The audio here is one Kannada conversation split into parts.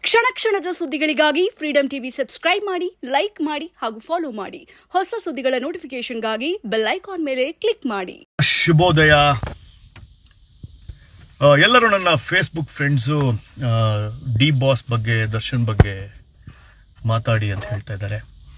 ಕ್ಷಣ ಕ್ಷಣದ ಸುದ್ದಿಗಳಿಗಾಗಿ ಫ್ರೀಡಂ ಟಿವಿ ಸಬ್ಸ್ಕ್ರೈಬ್ ಮಾಡಿ ಲೈಕ್ ಮಾಡಿ ಹಾಗೂ ಫಾಲೋ ಮಾಡಿ ಹೊಸ ಸುದ್ದಿಗಳ ನೋಟಿಫಿಕೇಶನ್ಗಾಗಿ ಬೆಲ್ ಐಕಾನ್ ಮೇಲೆ ಕ್ಲಿಕ್ ಮಾಡಿ ಶುಭೋದಯ ಆ, ಎಲ್ಲರೂ ನನ್ನ ಫೇಸ್ಬುಕ್ ಫ್ರೆಂಡ್ಸು ಡಿ ಬಾಸ್ ಬಗ್ಗೆ ದರ್ಶನ್ ಬಗ್ಗೆ ಮಾತಾಡಿ ಅಂತ ಹೇಳ್ತಾ ಇದ್ದಾರೆ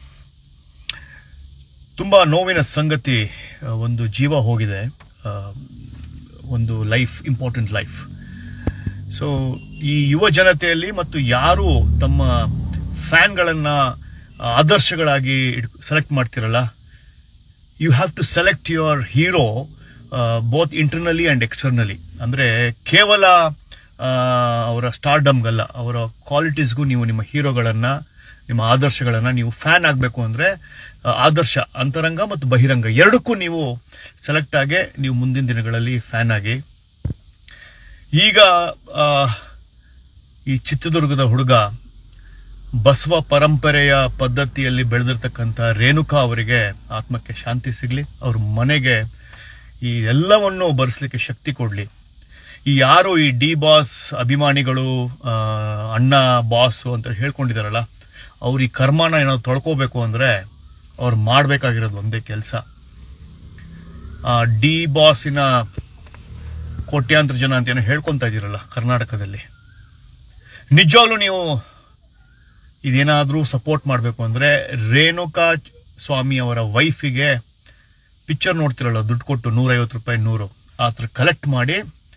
ತುಂಬಾ ನೋವಿನ ಸಂಗತಿ ಆ, ಒಂದು ಜೀವ ಹೋಗಿದೆ ಆ, ಒಂದು ಲೈಫ್ ಇಂಪಾರ್ಟೆಂಟ್ ಲೈಫ್ ಸೊ ಈ ಯುವ ಜನತೆಯಲ್ಲಿ ಮತ್ತು ಯಾರು ತಮ್ಮ ಫ್ಯಾನ್ಗಳನ್ನ ಆದರ್ಶಗಳಾಗಿ ಸೆಲೆಕ್ಟ್ ಮಾಡ್ತಿರಲ್ಲ you have to select your hero both internally and externally ಅಂದ್ರೆ ಕೇವಲ ಆ, ಅವರ ಸ್ಟಾರ್ಡಮ್ಗಲ್ಲ ಅವರ ಕ್ವಾಲಿಟೀಸ್ಗೂ ನೀವು ನಿಮ್ಮ ಹೀರೋಗಳನ್ನ ನಿಮ್ಮ ಆದರ್ಶಗಳನ್ನ ನೀವು ಫ್ಯಾನ್ ಆಗಬೇಕು ಅಂದ್ರೆ ಆ, ಆದರ್ಶ ಅಂತರಂಗ ಮತ್ತು ಬಹಿರಂಗ ಎರಡಕ್ಕೂ ನೀವು ಸೆಲೆಕ್ಟ್ ಆಗಿ ನೀವು ಮುಂದಿನ ದಿನಗಳಲ್ಲಿ ಫ್ಯಾನ್ ಆಗಿ ಈಗ ಆ, ಈ ಚಿತ್ರದುರ್ಗದ ಹುಡುಗ ಬಸವ ಪರಂಪರೆಯ ಪದ್ಧತಿಯಲ್ಲಿ ಬೆಳೆದಿರ್ತಕ್ಕಂಥ ರೇಣುಕಾ ಅವರಿಗೆ ಆತ್ಮಕ್ಕೆ ಶಾಂತಿ ಸಿಗ್ಲಿ ಅವ್ರ ಮನೆಗೆ ಈ ಎಲ್ಲವನ್ನು ಬರೆಸ್ಲಿಕ್ಕೆ ಶಕ್ತಿ ಕೊಡ್ಲಿ ಈ ಯಾರು ಈ ಡಿ ಬಾಸ್ ಅಭಿಮಾನಿಗಳು ಆ, ಅಣ್ಣ ಬಾಸ್ ಅಂತ ಹೇಳ್ಕೊಂಡಿದಾರಲ್ಲ ಅವ್ರ ಈ ಕರ್ಮನ ಏನಾದ್ರು ತೊಳ್ಕೋಬೇಕು ಅಂದ್ರೆ ಅವ್ರು ಮಾಡ್ಬೇಕಾಗಿರೋದು ಒಂದೇ ಕೆಲಸ ಆ ಡಿ ಬಾಸಿನ ಕೋಟ್ಯಾಂತರ ಜನ ಅಂತ ಏನೋ ಹೇಳ್ಕೊಂತ ಇದೀರಲ್ಲ ಕರ್ನಾಟಕದಲ್ಲಿ ನಿಜವಾಗ್ಲೂ ನೀವು ಇದೇನಾದ್ರೂ ಸಪೋರ್ಟ್ ಮಾಡಬೇಕು ಅಂದ್ರೆ ರೇಣುಕಾ ಸ್ವಾಮಿ ಅವರ ವೈಫಿಗೆ ಪಿಕ್ಚರ್ ನೋಡ್ತಿರಲ್ಲ ದುಡ್ಡು ಕೊಟ್ಟು ನೂರೈವತ್ತು ರೂಪಾಯಿ ನೂರು ಆ ಥರ ಕಲೆಕ್ಟ್ ಮಾಡಿ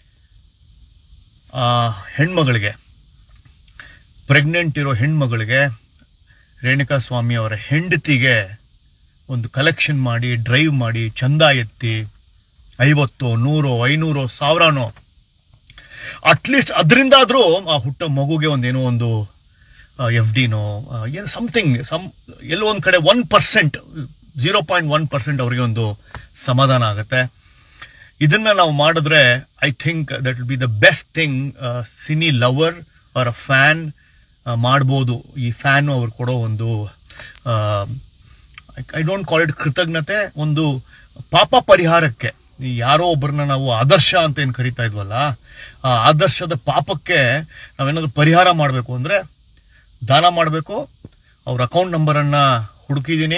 ಆ ಹೆಣ್ಮಗಳಿಗೆ ಪ್ರೆಗ್ನೆಂಟ್ ಇರೋ ಹೆಣ್ಮಗಳಿಗೆ ರೇಣುಕಾ ಸ್ವಾಮಿ ಅವರ ಹೆಂಡತಿಗೆ ಒಂದು ಕಲೆಕ್ಷನ್ ಮಾಡಿ ಡ್ರೈವ್ ಮಾಡಿ ಚಂದ ಎತ್ತಿ ಐವತ್ತು ನೂರು ಐನೂರು ಸಾವಿರನೋ ಅಟ್ಲೀಸ್ಟ್ ಅದರಿಂದಾದ್ರೂ ಆ ಹುಟ್ಟ ಮಗುಗೆ ಒಂದೇನೋ ಒಂದು ಎಫ್ ಡಿನೋ ಏನು ಸಮಥಿಂಗ್ ಸಮ್ ಎಲ್ಲೋ ಒಂದ್ ಕಡೆ one percent zero point one percent ಅವರಿಗೆ ಒಂದು ಸಮಾಧಾನ ಆಗುತ್ತೆ ಇದನ್ನ ನಾವು ಮಾಡಿದ್ರೆ I think that will be the best thing cine lover ಅವರ ಫ್ಯಾನ್ ಮಾಡ್ಬೋದು ಈ ಫ್ಯಾನ್ ಅವ್ರು ಕೊಡೋ ಒಂದು ಐ ಡೋಂಟ್ ಕಾಲ್ ಇಟ್ ಕೃತಜ್ಞತೆ ಒಂದು ಪಾಪ ಪರಿಹಾರಕ್ಕೆ ಈ ಯಾರೋ ಒಬ್ಬರನ್ನ ನಾವು ಆದರ್ಶ ಅಂತ ಏನು ಕರಿತಾ ಇದ್ವಲ್ಲ ಆ ಆದರ್ಶದ ಪಾಪಕ್ಕೆ ನಾವೇನಾದ್ರೂ ಪರಿಹಾರ ಮಾಡಬೇಕು ಅಂದ್ರೆ ದಾನ ಮಾಡಬೇಕು ಅವ್ರ ಅಕೌಂಟ್ ನಂಬರನ್ನ ಹುಡುಕಿದ್ದೀನಿ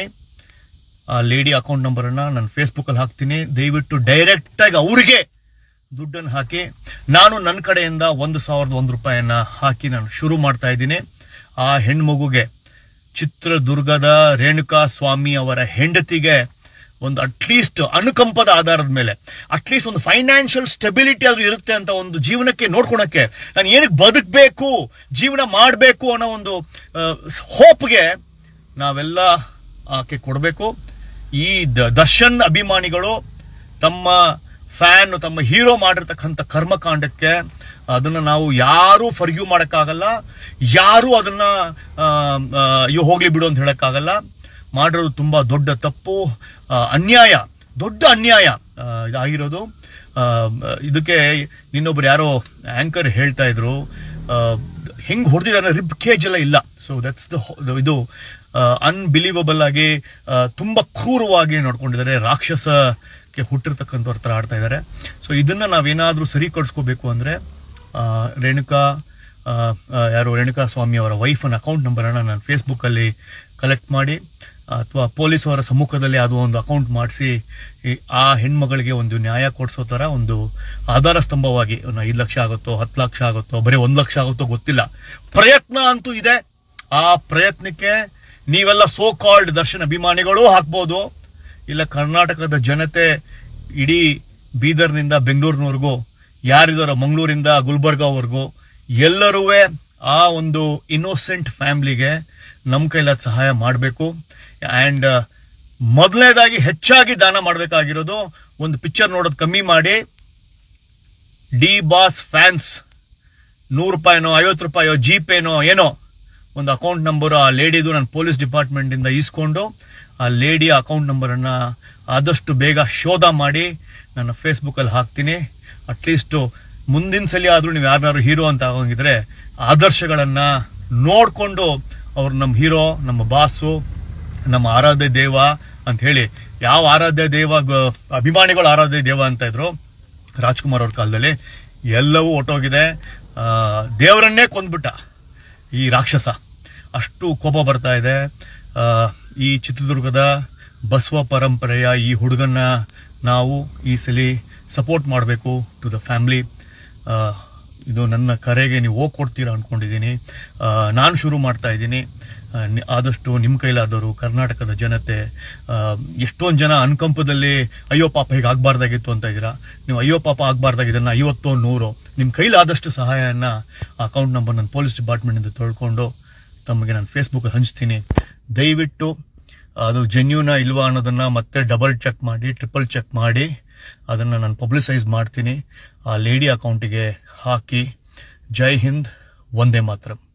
ಆ ಲೇಡಿ ಅಕೌಂಟ್ ನಂಬರನ್ನ ನಾನು ಫೇಸ್ಬುಕ್ ಅಲ್ಲಿ ಹಾಕ್ತೀನಿ ದಯವಿಟ್ಟು ಡೈರೆಕ್ಟ್ ಆಗಿ ಅವ್ರಿಗೆ ದುಡ್ಡನ್ನು ಹಾಕಿ ನಾನು ನನ್ನ ಕಡೆಯಿಂದ ಒಂದು ಸಾವಿರದ ಒಂದು ರೂಪಾಯಿಯನ್ನ ಹಾಕಿ ನಾನು ಶುರು ಮಾಡ್ತಾ ಇದ್ದೀನಿ ಆ ಹೆಣ್ಮಗುಗೆ ಚಿತ್ರದುರ್ಗದ ರೇಣುಕಾ ಸ್ವಾಮಿ ಅವರ ಹೆಂಡತಿಗೆ ಒಂದು ಅಟ್ಲೀಸ್ಟ್ ಅನುಕಂಪದ ಆಧಾರದ ಮೇಲೆ ಅಟ್ಲೀಸ್ಟ್ ಒಂದು ಫೈನಾನ್ಷಿಯಲ್ ಸ್ಟೆಬಿಲಿಟಿ ಆದ್ರೂ ಇರುತ್ತೆ ಅಂತ ಒಂದು ಜೀವನಕ್ಕೆ ನೋಡ್ಕೊಳಕ್ಕೆ ನಾನು ಏನಕ್ಕೆ ಬದುಕಬೇಕು ಜೀವನ ಮಾಡಬೇಕು ಅನ್ನೋ ಒಂದು ಹೋಪ್ಗೆ ನಾವೆಲ್ಲ ಆಕೆ ಕೊಡಬೇಕು ಈ ದ- ದರ್ಶನ್ ಅಭಿಮಾನಿಗಳು ತಮ್ಮ ಫ್ಯಾನ್ ತಮ್ಮ ಹೀರೋ ಮಾಡಿರ್ತಕ್ಕಂಥ ಕರ್ಮಕಾಂಡಕ್ಕೆ ಅದನ್ನ ನಾವು ಯಾರು ಫರ್ಗ್ಯೂ ಮಾಡಕ್ಕಾಗಲ್ಲ ಯಾರು ಅದನ್ನ ಆ, ಆ, ಅಯ್ಯೋ ಹೋಗ್ಲಿ ಬಿಡು ಅಂತ ಹೇಳಕ್ಕಾಗಲ್ಲ ಮಾಡಿರೋದು ತುಂಬಾ ದೊಡ್ಡ ತಪ್ಪು ಆ, ಅನ್ಯಾಯ ದೊಡ್ಡ ಅನ್ಯಾಯ ಆ, ಇದಾಗಿರೋದು ಆ, ಇದಕ್ಕೆ ಇನ್ನೊಬ್ರು ಯಾರೋ ಆಂಕರ್ ಹೇಳ್ತಾ ಇದ್ರು ಆ, ಹೆಂಗ್ ಹೊಡೆದಿದ್ದಾರೆ ರಿಬ್ ಕೇಜ್ ಎಲ್ಲ ಇಲ್ಲ ಸೊ ದಟ್ಸ್ ದ ಇದು ಅನ್ಬಿಲೀವಬಲ್ ಆಗಿ ಆ, ತುಂಬಾ ಕ್ರೂರವಾಗಿ ನೋಡ್ಕೊಂಡಿದ್ದಾರೆ ರಾಕ್ಷಸಕ್ಕೆ ಹುಟ್ಟಿರ್ತಕ್ಕಂಥವ್ರ ತರ ಆಡ್ತಾ ಇದ್ದಾರೆ ಸೊ ಇದನ್ನ ನಾವೇನಾದ್ರೂ ಸರಿಪಡಿಸ್ಕೋಬೇಕು ಅಂದ್ರೆ ಆ, ರೇಣುಕಾ ಆ, ಆ, ಯಾರು ರೇಣುಕಾ ಸ್ವಾಮಿ ಅವರ ವೈಫನ್ ಅಕೌಂಟ್ ನಂಬರ್ ಅನ್ನ ನಾನು ಫೇಸ್ಬುಕ್ ಅಲ್ಲಿ ಕಲೆಕ್ಟ್ ಮಾಡಿ ಅಥವಾ ಪೊಲೀಸ್ ಅವರ ಸಮ್ಮುಖದಲ್ಲಿ ಅದು ಒಂದು ಅಕೌಂಟ್ ಮಾಡಿಸಿ ಆ ಹೆಣ್ಮಗಳಿಗೆ ಒಂದು ನ್ಯಾಯ ಕೊಡಿಸೋ ತರ ಒಂದು ಆಧಾರ ಸ್ತಂಭವಾಗಿ ಒಂದು ಐದು ಲಕ್ಷ ಆಗುತ್ತೋ ಹತ್ತು ಲಕ್ಷ ಆಗುತ್ತೋ ಬರೀ ಒಂದ್ ಲಕ್ಷ ಆಗುತ್ತೋ ಗೊತ್ತಿಲ್ಲ ಪ್ರಯತ್ನ ಅಂತೂ ಇದೆ ಆ ಪ್ರಯತ್ನಕ್ಕೆ ನೀವೆಲ್ಲ ಸೋ ಕಾಲ್ಡ್ ದರ್ಶನ್ ಅಭಿಮಾನಿಗಳು ಹಾಕ್ಬೋದು ಇಲ್ಲ ಕರ್ನಾಟಕದ ಜನತೆ ಇಡೀ ಬೀದರ್ನಿಂದ ಬೆಂಗಳೂರಿನವರೆಗೂ ಯಾರಿದಾರೋ ಮಂಗಳೂರಿಂದ ಗುಲ್ಬರ್ಗಾವರೆಗೂ ಎಲ್ಲರೂ ಆ ಒಂದು ಇನ್ನೋಸೆಂಟ್ ಫ್ಯಾಮಿಲಿಗೆ ನಮ್ಮ ಕೈಲಾದ ಸಹಾಯ ಮಾಡಬೇಕು ಅಂಡ್ ಮೊದಲನೇದಾಗಿ ಹೆಚ್ಚಾಗಿ ದಾನ ಮಾಡಬೇಕಾಗಿರೋದು ಒಂದು ಪಿಕ್ಚರ್ ನೋಡೋದು ಕಮ್ಮಿ ಮಾಡಿ ಡಿ ಬಾಸ್ ಫ್ಯಾನ್ಸ್ ನೂರು ರೂಪಾಯಿನೋ ಐವತ್ತು ರೂಪಾಯೋ ಜಿ ಪೇನೋ ಏನೋ ಒಂದು ಅಕೌಂಟ್ ನಂಬರ್ ಆ ಲೇಡಿದು ನಾನು ಪೊಲೀಸ್ ಡಿಪಾರ್ಟ್ಮೆಂಟ್ ಇಂದ ಇಸ್ಕೊಂಡು ಆ ಲೇಡಿ ಅಕೌಂಟ್ ನಂಬರ್ ಅನ್ನ ಆದಷ್ಟು ಬೇಗ ಶೋಧ ಮಾಡಿ ನನ್ನ ಫೇಸ್ಬುಕ್ ಅಲ್ಲಿ ಹಾಕ್ತೀನಿ ಅಟ್ಲೀಸ್ಟ್ ಮುಂದಿನ ಸಲ ಆದ್ರೂ ನೀವು ಯಾರನ್ನಾರು ಹೀರೋ ಅಂತ ಆಗೋಂಗಿದ್ರೆ ಆದರ್ಶಗಳನ್ನ ನೋಡ್ಕೊಂಡು ಅವ್ರು ನಮ್ಮ ಹೀರೋ ನಮ್ಮ ಬಾಸು ನಮ್ಮ ಆರಾಧ್ಯ ದೇವ ಅಂತ ಹೇಳಿ ಯಾವ ಆರಾಧ್ಯ ದೇವ ಗ- ಅಭಿಮಾನಿಗಳು ಆರಾಧ್ಯ ದೇವ ಅಂತ ಇದ್ರು ರಾಜ್ಕುಮಾರ್ ಅವ್ರ ಕಾಲದಲ್ಲಿ ಎಲ್ಲವೂ ಒಟ್ಟೋಗಿದೆ ಆ, ದೇವರನ್ನೇ ಕೊಂದ್ಬಿಟ್ಟ ಈ ರಾಕ್ಷಸ ಅಷ್ಟು ಕೋಪ ಬರ್ತಾ ಇದೆ ಆ, ಈ ಚಿತ್ರದುರ್ಗದ ಬಸವ ಪರಂಪರೆಯ ಈ ಹುಡುಗನ್ನ ನಾವು ಈ ಸಲ ಸಪೋರ್ಟ್ ಮಾಡಬೇಕು ಟು ದ ಫ್ಯಾಮಿಲಿ ಇದು ನನ್ನ ಕರೆಗೆ ನೀವು ಹೋಗಿ ಕೊಡ್ತೀರಾ ಅನ್ಕೊಂಡಿದ್ದೀನಿ ನಾನು ಶುರು ಮಾಡ್ತಾ ಇದ್ದೀನಿ ಆ, ನಿ- ಆದಷ್ಟು ನಿಮ್ಮ ಕೈಲಾದವರು ಕರ್ನಾಟಕದ ಜನತೆ ಆ, ಎಷ್ಟೊಂದು ಜನ ಅನುಕಂಪದಲ್ಲಿ ಅಯ್ಯೋ ಪಾಪ ಹೀಗೆ ಆಗ್ಬಾರ್ದಾಗಿತ್ತು ಅಂತ ಇದ್ದೀರಾ ನೀವು ಅಯ್ಯೋ ಪಾಪ ಆಗ್ಬಾರ್ದಾಗಿದ್ದನ್ನ ಐವತ್ತೋ ನೂರು ನಿಮ್ಮ ಕೈಲಾದಷ್ಟು ಸಹಾಯನ ಅಕೌಂಟ್ ನಂಬರ್ ನನ್ನ ಪೊಲೀಸ್ ಡಿಪಾರ್ಟ್ಮೆಂಟಿಂದ ತೊಳ್ಕೊಂಡು ತಮಗೆ ನಾನು ಫೇಸ್ಬುಕ್ ಹಂಚ್ತೀನಿ ದಯವಿಟ್ಟು ಅದು ಜೆನ್ಯೂನ ಇಲ್ವಾ ಅನ್ನೋದನ್ನ ಮತ್ತೆ ಡಬಲ್ ಚೆಕ್ ಮಾಡಿ ಟ್ರಿಪಲ್ ಚೆಕ್ ಮಾಡಿ ಅದನ್ನ ನಾನು ಪಬ್ಲಿಸೈಸ್ ಮಾಡ್ತೀನಿ ಆ ಲೇಡಿ ಅಕೌಂಟಿಗೆ ಹಾಕಿ ಜೈ ಹಿಂದ್ ಒಂದೇ ಮಾತ್ರ